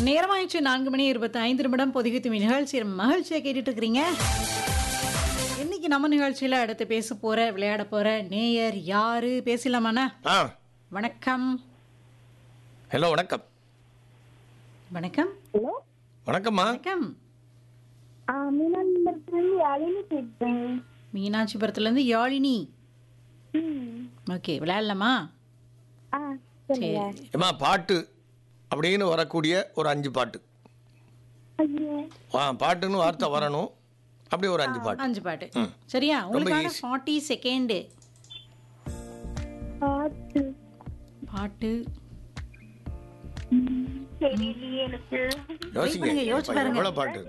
நேரமாயிடுச்சு நான்கு மணி இருபத்தி ஐந்து நிமிடம் பொதுகித்துமி நிகழ்ச்சி மகிழ்ச்சியை கேட்டுட்டு இருக்கிறீங்க இன்னைக்கு நம்ம நிகழ்ச்சியில அடுத்து பேச போற விளையாட போற நேயர் யாரு பேசலாமாண்ணா ஆ வணக்கம் ஹலோ வணக்கம் வணக்கம் ஹலோ வணக்கம்மா வணக்கம் மீனாட்சி யாழினி பேசுறேன் மீனாட்சிபுரத்துல இருந்து யாழினி ம் ஓகே விளையாடலாமா ஆ சொல்லுங்க சரி ஏம்மா பாட்டு அப்படின்னு வரக்கூடிய ஒரு அஞ்சு பாட்டு ஐயோ ஆ பாட்டுன்னு வார்த்தை வரணும் அப்படி ஒரு அஞ்சு பாட்டு அஞ்சு பாட்டு சரியா உங்களுக்கான easy. ஃபார்ட்டி செகண்டு பாட்டு பாட்டு ம், தெரியலையே எனக்கு யோசிங்க பண்ணுங்க, யோசிச்சு பாருங்க. எவ்வளோ பாட்டு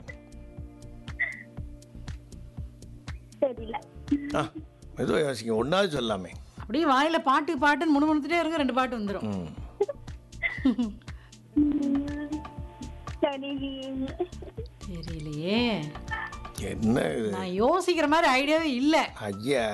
தெரியல ஆ ஏதோ யோசிங்க ஒன்றாவது சொல்லாமே அப்படியே வாயில பாட்டு பாட்டுன்னு முணுமுணுத்துட்டே இருக்க ரெண்டு பாட்டு வந்துடும் ம் ம், தெரியலையே தெரியலையே என்ன இது நான் யோசிக்கிற மாதிரி ஐடியாவே இல்ல ஐயா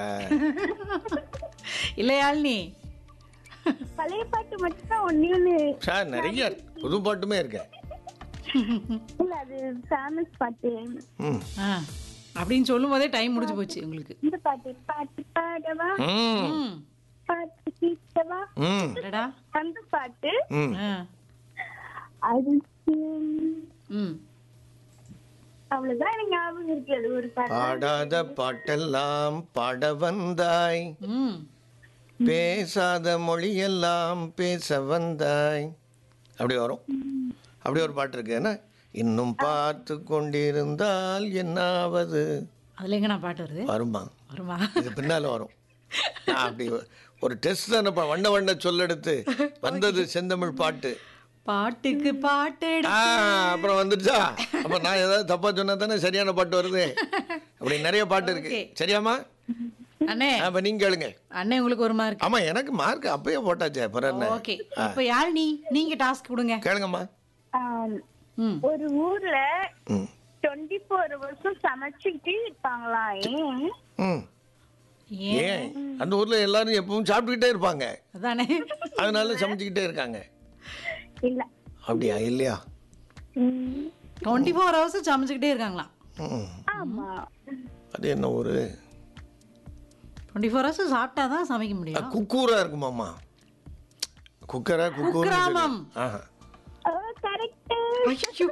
இல்ல யாழினி பழைய பாட்டு மட்டும் தான் ஒண்ணே ஒண்ணு சார் நிறைய இருக்கு. புது பாட்டுமே இருக்கு இல்ல அது ஃபேமஸ் பாட்டு ம் ஆ அப்படின்னு சொல்லும் போதே டைம் முடிஞ்சு போச்சு உங்களுக்கு இந்த பாட்டு பாட்டு பாடவா ம் ம் பாட்டு கேட்கவா ம் அடடா அந்த பாட்டு ம் ஆ அது ம் அவ்வளவுதான் எனக்கு ஞாபகம் இருக்கு அது ஒரு பாட்டு பாடாத பாட்டெல்லாம் பாட வந்தாய் ம் பேசாத மொழியெல்லாம் பேச வந்தாய் அப்படி வரும் அப்படி ஒரு பாட்டு இருக்கு என்ன இன்னும் பார்த்து கொண்டிருந்தால் என்னாவது அதுல எங்கண்ணா பாட்டு வருது வருமா வருமா இது பின்னால வரும் நான் அப்படி ஒரு டெஸ்ட் தானே வண்ண வண்ண சொல்லெடுத்து வந்தது செந்தமிழ் பாட்டு பாட்டுக்கு பாட்டு எடு- ஆ அப்புறம் வந்துடுச்சா அப்ப நான் ஏதாவது தப்பா சொன்னா தானே சரியான பாட்டு வருது அப்படி நிறைய பாட்டு இருக்கு Okay. சரியாம்மா அண்ணே அப்ப நீங்க கேளுங்க அண்ணே உங்களுக்கு ஒரு மார்க் ஆமா எனக்கு மார்க் அப்பயே போட்டாச்சே அப்புறம் என்ன ஓகே இப்போ யாழினி நீங்க டாஸ்க் கொடுங்க கேளுங்கம்மா ஆம், ம் ஒரு ஊர்ல ம் டுவெண்ட்டி ஃபோர் வருஷம் சமைச்சுக்கிட்டே இருப்பாங்களாம் ஏன் ம் ஏன் ஏன் அந்த ஊர்ல எல்லாரும் எப்பவும் சாப்பிட்டுக்கிட்டே இருப்பாங்க அதானே அதனால சமைச்சுக்கிட்டே இருக்காங்க இல்ல அப்படியா இல்லையா ம், டுவெண்ட்டி ஃபோர் ஹவர்ஸ் சமைச்சுக்கிட்டே இருக்காங்களாம் ம் ஆமா அது என்ன ஊரு டுவெண்ட்டி ஃபோர் ஹவர்ஸ் சாப்பிட்டா தான் சமைக்க அ, முடியும் குக்கூரா இருக்குமாம்மா குக்கரா குக்கூர் குக்கிராமம். ஆஹா கரெக்ட் ஐயோ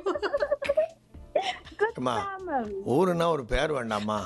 அம்மா ஊருன்னா ஒரு பேர் வேண்டாமா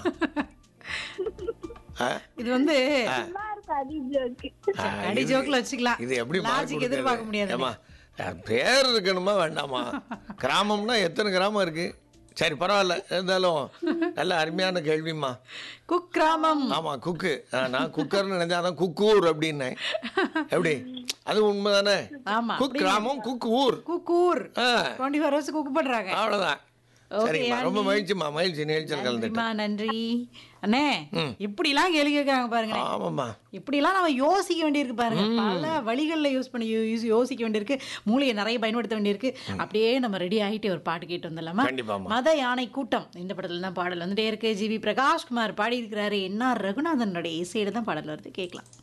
ஆ? இது வந்து நல்லா இருக்கு அடி ஜோக்கு ஆ, அடி இது- ஜோக்ல வச்சுக்கலாம் இது எப்படி mark லாஜிக் கொடுக்கறது? எதிர்பார்க்க முடியாது ஏம்மா, அஹ், பேர் இருக்கணுமா வேண்டாமா கிராமம்னா எத்தனை கிராமம் இருக்கு சரி பரவாயில்ல இருந்தாலும் நல்ல அருமையான கேள்விம்மா குக்கிராமம் ஆமா குக்கு ஆ, நான் குக்கர்னு நினைச்சாதான் குக்கூர் அப்படின்னேன் எப்படி அது உண்மைதானே ஆமா குக் கிராமம் குக்கு ஊர் குக்கூர் ஆ, டுவெண்ட்டி ஃபோர் ஹவர்ஸ் குக் பண்றாங்க அவ்வளவுதான் Okay, சரிம்மா ரொம்ப யாழினி. மகிழ்ச்சிம்மா மகிழ்ச்சி நிகழ்ச்சியில் கலந்துட்டு நன்றிம்மா நன்றி அண்ணே இப்படிலாம் கேள்வி கேட்கறாங்க பாருங்க ஆமாம்மா இப்படிலாம் நம்ம யோசிக்க வேண்டியிருக்கு பாருங்க பல வழிகளில் யூஸ் பண்ணி யூஸ் யோசிக்க வேண்டியிருக்கு மூளையை நிறைய பயன்படுத்த வேண்டியிருக்கு அப்படியே நம்ம ரெடி ஆகிட்டு ஒரு பாட்டு கேட்டு வந்துடலாமா கண்டிப்பாம்மா. மத யானை கூட்டம் இந்த படத்துல தான் பாடல் வந்துட்டே இருக்கு ஜிவி பிரகாஷ்குமார் பாடியிருக்கிறாரு என்ஆர் ரகுநாதனுடைய இசையில தான் பாடல் வருது கேட்கலாம்